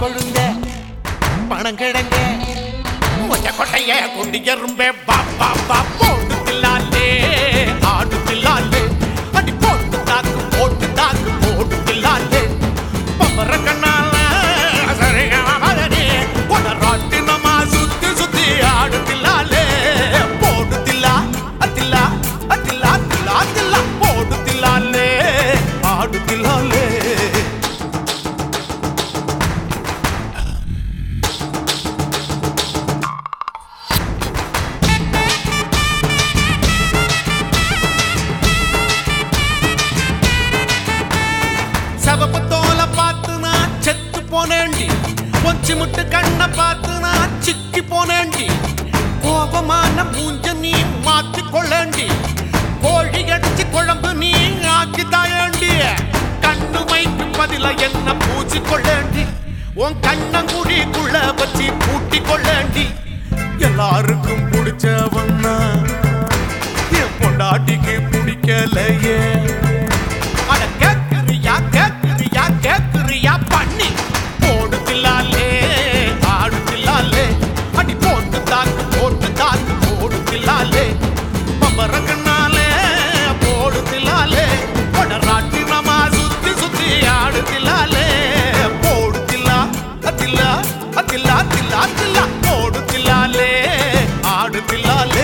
கொழுந்த பணங்கிழங்க மொச்ச கொட்டைய கொண்டு எறும்பே பா பா பா போட்டு தில்லாலே ஆடு தில்லாலே அடி போட்டு தாக்கு போட்டு தாக்கு போட்டு தில்லாலே பம்பர கண்ணால சரிகமபதனி உடராட்டி நம்ம சுத்தி சுத்தி ஆடு தில்லாலே போடு தில்லா அத்தில்லா அத்தில்லா தில்லா தில்லா போடு தில்லாலே ஆடு தில்லாலே சவப்பு தோலை பார்த்து நான் செத்து போனேண்டி கொஞ்சி முட்டு கண்ணை பார்த்து நான் சிக்கி போனேண்டி கோபமான மூஞ்ச நீ மாத்தி கொள்ளேண்டி கோழி அடிச்சு குழம்பு நீ ஆக்கி தாயேண்டி கண்ணு மைக்கு பதில என்ன பூச்சி கொள்ளேண்டி உன் கண்ணங்குடிக்குள்ள வச்சு பூட்டி கொள்ளேண்டி எல்லாருக்கும் பிடிச்சவன்னா என் பொண்டாட்டிக்கு பிடிக்கலையே அட கேக்குறியா கேக்குறியா கேக்குறியா பண்ணி போடு தில்லாலே ஆடு தில்லாலே அடி போட்டு தாக்கு போட்டு தாக்கு போடு தில்லாலே பம்பர கண்ணாலே போடு தில்லாலே கொடராட்டி நமா சுத்தி சுத்தி ஆடு தில்லாலே போடு தில்லா அத்தில்லா அத்தில்லா தில்லா தில்லா போடு தில்லாலே ஆடு தில்லாலே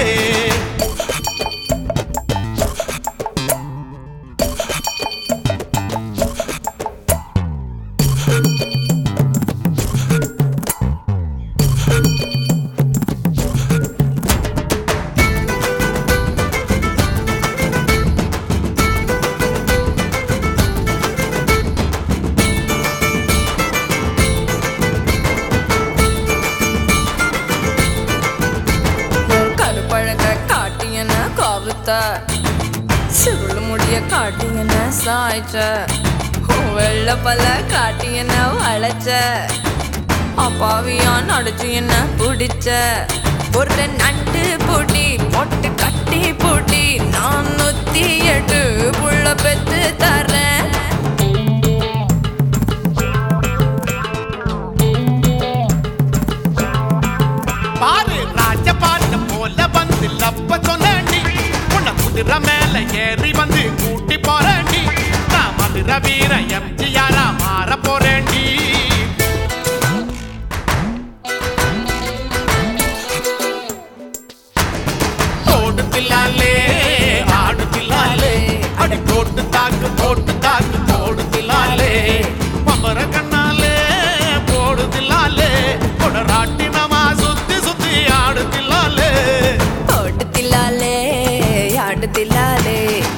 கருப்பழக காட்டி என்ன கவுத்த சுருள் முடிய காட்டி என்ன சாய்ச்ச உன் வெள்ள பல காட்டி என்ன வளைச்ச அப்பாவியா நடிச்சு என்ன பிடிச்ச ஒரு நண்டு பூட்டி பொட்டு கட்டி பூட்டி நான் நூத்தி எட்டு புள்ள பெத்து தரேன் பாரு ராஜ பாட்ட போல வந்து லப்ப சொன்னி உன்னை குதிரை மேல ஏறி வந்து கூட்டி போறேன்டி நான் மதுர வீர எம்ஜிஆரா மாற போறேன்டி ஓடு தில்லாலே ஆடு தில்லாலே அடி போட்டு தாக்கு போட்டு தாக்கு போடு தில்லாலே பம்பர கண்ணாலே போடு தில்லாலே கொடராட்டி நமா சுத்தி சுத்தி ஆடு தில்லாலே ஓடு தில்லாலே ஆடு தில்லாலே